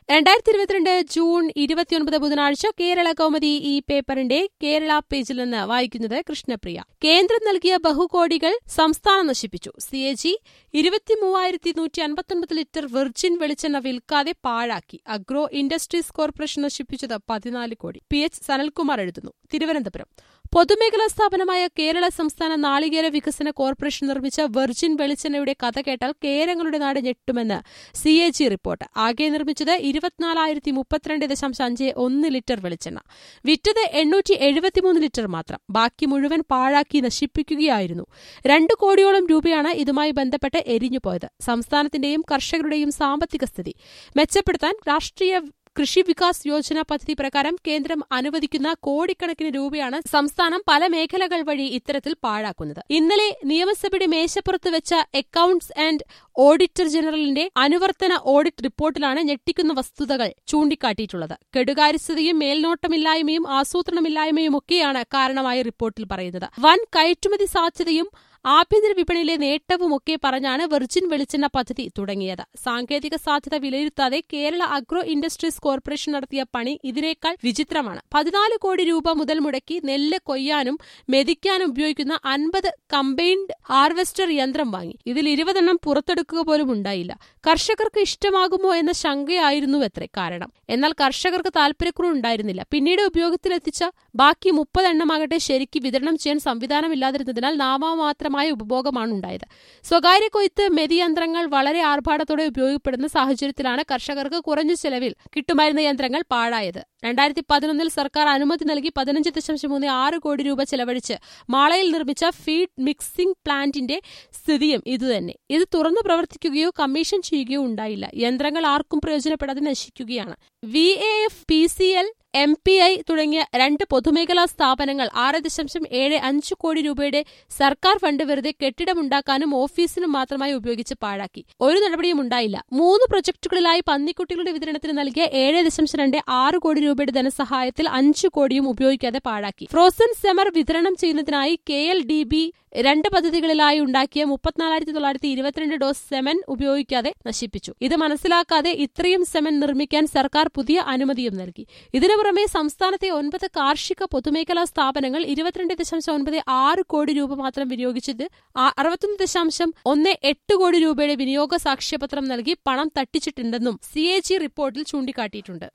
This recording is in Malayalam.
രണ്ടായിരത്തി ഇരുപത്തിരണ്ട് ജൂൺ ഇരുപത്തിയൊൻപത് ബുധനാഴ്ച കേരള കൗമുദി ഈ പേപ്പറിന്റെ കേരള പേജിൽ നിന്ന് വായിക്കുന്നത് കൃഷ്ണപ്രിയ കേന്ദ്രം നൽകിയ ബഹുകോടികൾ സംസ്ഥാനം നശിപ്പിച്ചു സി എ ജി ഇരുപത്തിമൂവായിരത്തി നൂറ്റി അൻപത്തൊൻപത് ലിറ്റർ വെർജിൻ വെളിച്ചെണ്ണ വിൽക്കാതെ പാഴാക്കി അഗ്രോ ഇൻഡസ്ട്രീസ് കോർപ്പറേഷൻ നശിപ്പിച്ചത് പതിനാല് കോടി പി എച്ച് സനൽകുമാർ എഴുതുന്നു തിരുവനന്തപുരം പൊതുമേഖലാ സ്ഥാപനമായ കേരള സംസ്ഥാന നാളികേര വികസന കോർപ്പറേഷൻ നിർമ്മിച്ച വെർജിൻ വെളിച്ചെണ്ണയുടെ കഥ കേട്ടാൽ കേരങ്ങളുടെ നാട് ഞെട്ടുമെന്ന് സി എ ജി റിപ്പോർട്ട് ആകെ നിർമ്മിച്ചത് ഇരുപത്തിനാലായിരത്തി മുപ്പത്തിരണ്ട് ദശാംശം അഞ്ച് ഒന്ന് ലിറ്റർ വെളിച്ചെണ്ണ വിറ്റത് എണ്ണൂറ്റി എഴുപത്തിമൂന്ന് ലിറ്റർ മാത്രം ബാക്കി മുഴുവൻ പാഴാക്കി നശിപ്പിക്കുകയായിരുന്നു രണ്ടു കോടിയോളം രൂപയാണ് ഇതുമായി ബന്ധപ്പെട്ട് എരിഞ്ഞുപോയത് സംസ്ഥാനത്തിന്റെയും കർഷകരുടെയും സാമ്പത്തിക സ്ഥിതി മെച്ചപ്പെടുത്താൻ രാഷ്ട്രീയ കൃഷി വികാസ് യോജന പദ്ധതി പ്രകാരം കേന്ദ്രം അനുവദിക്കുന്ന കോടിക്കണക്കിന് രൂപയാണ് സംസ്ഥാനം പല മേഖലകൾ വഴി ഇത്തരത്തിൽ പാഴാക്കുന്നത് ഇന്നലെ നിയമസഭയുടെ മേശപ്പുറത്ത് വെച്ച അക്കൌണ്ട്സ് ആൻഡ് ഓഡിറ്റർ ജനറലിന്റെ അനുവർത്തന ഓഡിറ്റ് റിപ്പോർട്ടിലാണ് ഞെട്ടിക്കുന്ന വസ്തുതകൾ ചൂണ്ടിക്കാട്ടിയിട്ടുള്ളത് കെടുകാര്യസ്ഥതയും മേൽനോട്ടമില്ലായ്മയും ആസൂത്രണമില്ലായ്മയും ഒക്കെയാണ് കാരണമായി റിപ്പോർട്ടിൽ പറയുന്നത് വൻ കയറ്റുമതി സാധ്യതയും ആഭ്യന്തര വിപണിയിലെ നേട്ടവുമൊക്കെ പറഞ്ഞാണ് വെർജിൻ വെളിച്ചെണ്ണ പദ്ധതി തുടങ്ങിയത് സാങ്കേതിക സാധ്യത വിലയിരുത്താതെ കേരള അഗ്രോ ഇൻഡസ്ട്രീസ് കോർപ്പറേഷൻ നടത്തിയ പണി ഇതിനേക്കാൾ വിചിത്രമാണ് പതിനാല് കോടി രൂപ മുതൽ മുടക്കി നെല്ല് കൊയ്യാനും മെതിക്കാനും ഉപയോഗിക്കുന്ന അൻപത് കമ്പൈൻഡ് ഹാർവെസ്റ്റർ യന്ത്രം വാങ്ങി ഇതിൽ ഇരുപതെണ്ണം പുറത്തെടുക്കുക പോലും ഉണ്ടായില്ല കർഷകർക്ക് ഇഷ്ടമാകുമോ എന്ന ശങ്കയായിരുന്നു എത്രേ കാരണം എന്നാൽ കർഷകർക്ക് താൽപര്യക്കുറവുണ്ടായിരുന്നില്ല പിന്നീട് ഉപയോഗത്തിലെത്തിച്ച ബാക്കി മുപ്പതെണ്ണമാകട്ടെ ശരിക്ക് വിതരണം ചെയ്യാൻ സംവിധാനമില്ലാതിരുന്നതിനാൽ നാമമാത്രമായ ഉപഭോഗമാണ് ഉണ്ടായത് സ്വകാര്യ കൊയ്ത്ത് മെതിയന്ത്രങ്ങൾ വളരെ ആർഭാടത്തോടെ ഉപയോഗപ്പെടുന്ന സാഹചര്യത്തിലാണ് കർഷകർക്ക് കുറഞ്ഞ ചെലവിൽ കിട്ടുമായിരുന്ന യന്ത്രങ്ങൾ പാഴായത് രണ്ടായിരത്തി പതിനൊന്നിൽ സർക്കാർ അനുമതി നൽകി പതിനഞ്ച് ദശാംശം മൂന്ന് ആറ് കോടി രൂപ ചെലവഴിച്ച് മാളയിൽ നിർമ്മിച്ച ഫീഡ് മിക്സിംഗ് പ്ലാന്റിന്റെ സ്ഥിതിയും ഇതുതന്നെ ഇത് തുറന്നു പ്രവർത്തിക്കുകയോ കമ്മീഷൻ ചെയ്യുകയോ ഉണ്ടായില്ല യന്ത്രങ്ങൾ ആർക്കും പ്രയോജനപ്പെടാതെ നശിക്കുകയാണ് V A F P C L M P I തുടങ്ങിയ രണ്ട് പൊതുമേഖലാ സ്ഥാപനങ്ങൾ ആറ് ദശാംശം ഏഴ് അഞ്ച് കോടി രൂപയുടെ സർക്കാർ ഫണ്ട് വെറുതെ കെട്ടിടമുണ്ടാക്കാനും ഓഫീസിനും മാത്രമായി ഉപയോഗിച്ച് പാഴാക്കി ഒരു നടപടിയും ഉണ്ടായില്ല മൂന്ന് പ്രൊജക്ടുകളിലായി പന്നിക്കുട്ടികളുടെ വിതരണത്തിന് നൽകിയ ഏഴ് ദശാംശം രണ്ട് ആറ് കോടി രൂപയുടെ ധനസഹായത്തിൽ അഞ്ച് കോടിയും ഉപയോഗിക്കാതെ പാഴാക്കി ഫ്രോസൺ സെമർ വിതരണം ചെയ്യുന്നതിനായി കെ എൽ ഡി ബി രണ്ട് പദ്ധതികളിലായി ഉണ്ടാക്കിയ മുപ്പത്തിനാലായിരത്തി തൊള്ളായിരത്തി ഇരുപത്തിരണ്ട് ഡോസ് സെമൻ ഉപയോഗിക്കാതെ നശിപ്പിച്ചു ഇത് മനസ്സിലാക്കാതെ ഇത്രയും സെമൻ നിർമ്മിക്കാൻ സർക്കാർ പുതിയ അനുമതിയും നൽകി ഇതിനു പുറമെ സംസ്ഥാനത്തെ ഒൻപത് കാർഷിക പൊതുമേഖലാ സ്ഥാപനങ്ങൾ ഇരുപത്തിരണ്ട് ദശാംശം ഒൻപത് ആറ് കോടി രൂപ മാത്രം വിനിയോഗിച്ചത് അറുപത്തൊന്ന് ദശാംശം ഒന്ന് എട്ട് കോടി രൂപയുടെ വിനിയോഗ സാക്ഷ്യപത്രം നൽകി പണം തട്ടിച്ചിട്ടുണ്ടെന്നും സി റിപ്പോർട്ടിൽ ചൂണ്ടിക്കാട്ടിയിട്ടുണ്ട്